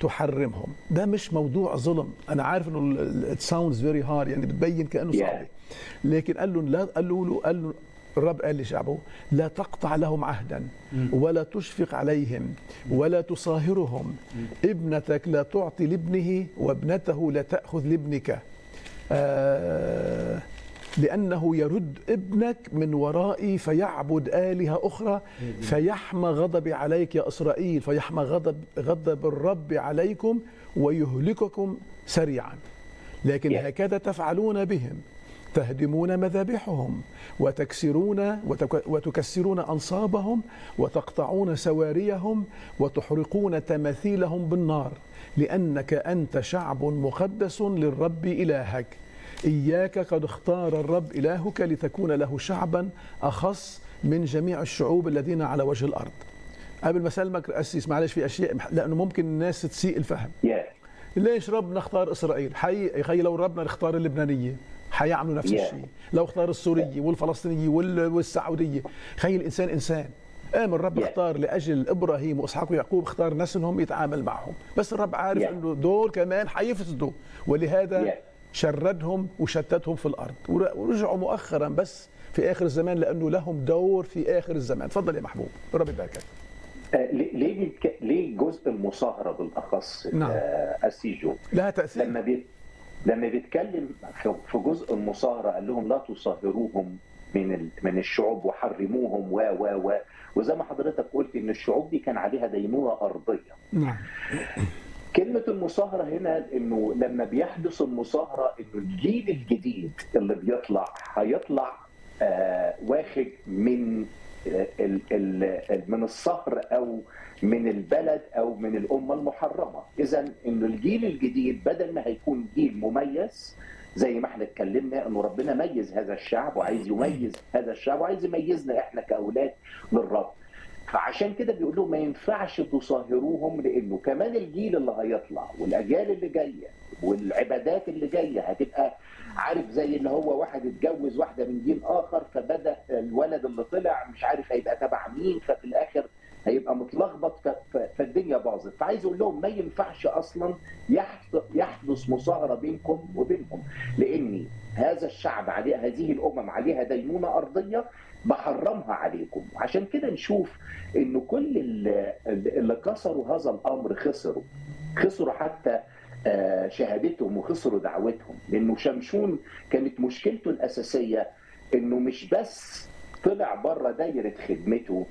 تحرمهم ده مش موضوع ظلم انا عارف انه ات ساوندز فيري هارد يعني بتبين كانه Yeah. صعب لكن قال لهم لا قال له قال له الرب قال لشعبه لا تقطع لهم عهدا ولا تشفق عليهم ولا تصاهرهم ابنتك لا تعطي لابنه وابنته لا تأخذ لابنك آه لأنه يرد ابنك من ورائي فيعبد آلهة أخرى فيحمى غضبي عليك يا إسرائيل فيحمى غضب غضب الرب عليكم ويهلككم سريعا لكن Yeah. هكذا تفعلون بهم تهدمون مذابحهم وتكسرون وتك- وتكسرون أنصابهم وتقطعون سواريهم وتحرقون تماثيلهم بالنار لأنك أنت شعب مقدس للرب إلهك إياك قد اختار الرب إلهك لتكون له شعبا أخص من جميع الشعوب الذين على وجه الأرض قبل ما سلمك أسيس معلش في أشياء لأنه ممكن الناس تسيء الفهم يا ليش ربنا اختار اسرائيل؟ حقيقي خي لو ربنا اختار اللبنانيه حيعملوا نفس Yeah. الشيء، لو اختار السوريه والفلسطينيه وال- والسعوديه، خي الانسان انسان. قام الرب Yeah. اختار لاجل ابراهيم واسحاق ويعقوب اختار نسلهم يتعامل معهم، بس الرب عارف Yeah. انه دول كمان حيفسدوا ولهذا Yeah. شردهم وشتتهم في الارض ور- ورجعوا مؤخرا بس في اخر الزمان لانه لهم دور في اخر الزمان، تفضل يا محبوب، رب يباركك. آه، ليه ليه بيتك- ليه جزء المصاهره بالاخص نعم. آه، اسيجو لها تاثير لما بي... لما بيتكلم في- في جزء المصاهره قال لهم لا تصاهروهم من ال... من الشعوب وحرموهم و و و وزي ما حضرتك قلت ان الشعوب دي كان عليها دينونه ارضيه نعم كلمة المصاهرة هنا انه لما بيحدث المصاهرة انه الجيل الجديد اللي بيطلع هيطلع آه واخد من آه، ال ال من الصهر او من البلد او من الامه المحرمه، اذا انه الجيل الجديد بدل ما هيكون جيل مميز زي ما احنا اتكلمنا انه ربنا ميز هذا الشعب وعايز يميز هذا الشعب وعايز يميزنا احنا كاولاد للرب. فعشان كده بيقول لهم ما ينفعش تصاهروهم لانه كمان الجيل اللي هيطلع والاجيال اللي جايه والعبادات اللي جايه هتبقى عارف زي اللي هو واحد اتجوز واحده من دين اخر فبدا الولد اللي طلع مش عارف هيبقى تبع مين ففي الاخر هيبقى متلخبط ف- ف- فالدنيا باظت فعايز اقول لهم ما ينفعش اصلا يحت- يحدث مصاهره بينكم وبينهم لان هذا الشعب عليه هذه الامم عليها دينونه ارضيه بحرمها عليكم عشان كده نشوف انه كل اللي, اللي كسروا هذا الامر خسروا خسروا حتى آه، شهادتهم وخسروا دعوتهم لانه شمشون كانت مشكلته الاساسيه انه مش بس طلع بره دايره خدمته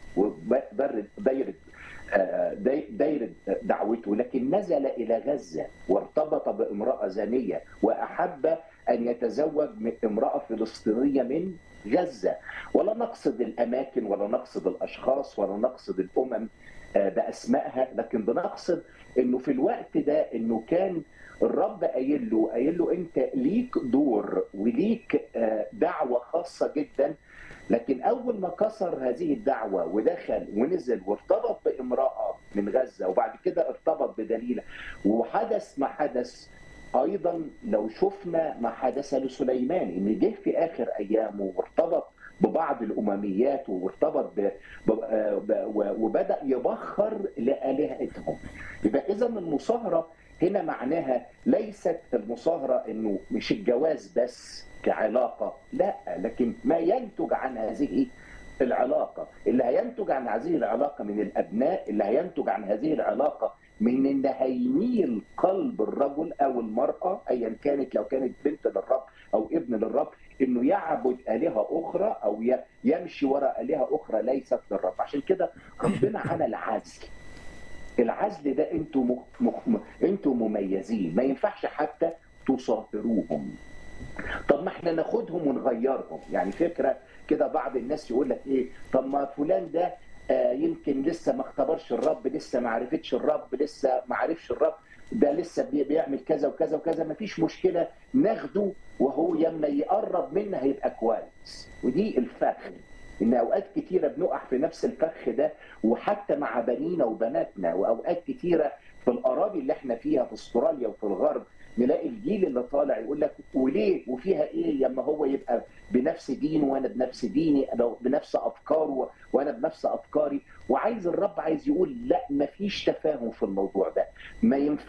ودايره آه، داي- دايره دعوته لكن نزل الى غزه وارتبط بامراه زانيه واحب ان يتزوج من امراه فلسطينيه من غزه ولا نقصد الاماكن ولا نقصد الاشخاص ولا نقصد الامم آه، باسمائها لكن بنقصد انه في الوقت ده انه كان الرب قايل له قايل له انت ليك دور وليك آه، دعوه خاصه جدا لكن اول ما كسر هذه الدعوه ودخل ونزل وارتبط بامراه من غزه وبعد كده ارتبط بدليله وحدث ما حدث ايضا لو شفنا ما حدث لسليمان ان جه في اخر ايامه وارتبط ببعض الامميات وارتبط ب... ب... ب... وبدا يبخر لالهتهم يبقى اذا المصاهره هنا معناها ليست المصاهره انه مش الجواز بس كعلاقه لا لكن ما ينتج عن هذه العلاقه اللي هينتج عن هذه العلاقه من الابناء اللي هينتج عن هذه العلاقه من ان هيميل قلب الرجل او المراه ايا كانت لو كانت بنت للرب او ابن للرب انه يعبد الهه اخرى او ي- يمشي وراء الهه اخرى ليست للرب عشان كده ربنا عمل عزل العزل ده انتوا م... م... م... انتوا مميزين ما ينفعش حتى تصاهروهم طب ما احنا ناخدهم ونغيرهم يعني فكره كده بعض الناس يقول لك ايه طب ما فلان ده آه يمكن لسه ما اختبرش الرب لسه ما عرفتش الرب لسه ما عرفش الرب ده لسه بي- بيعمل كذا وكذا وكذا ما فيش مشكله ناخده وهو لما يقرب منا هيبقى كويس ودي الفخ ان اوقات كتيره بنقع في نفس الفخ ده وحتى مع بنينا وبناتنا واوقات كتيره في الاراضي اللي احنا فيها في استراليا وفي الغرب نلاقي الجيل اللي طالع يقول لك وليه وفيها ايه لما هو يبقى بنفس دينه وانا بنفس ديني أنا بنفس افكاره وانا بنفس افكاري وعايز الرب عايز يقول لا مفيش تفاهم في الموضوع ده ما ينفع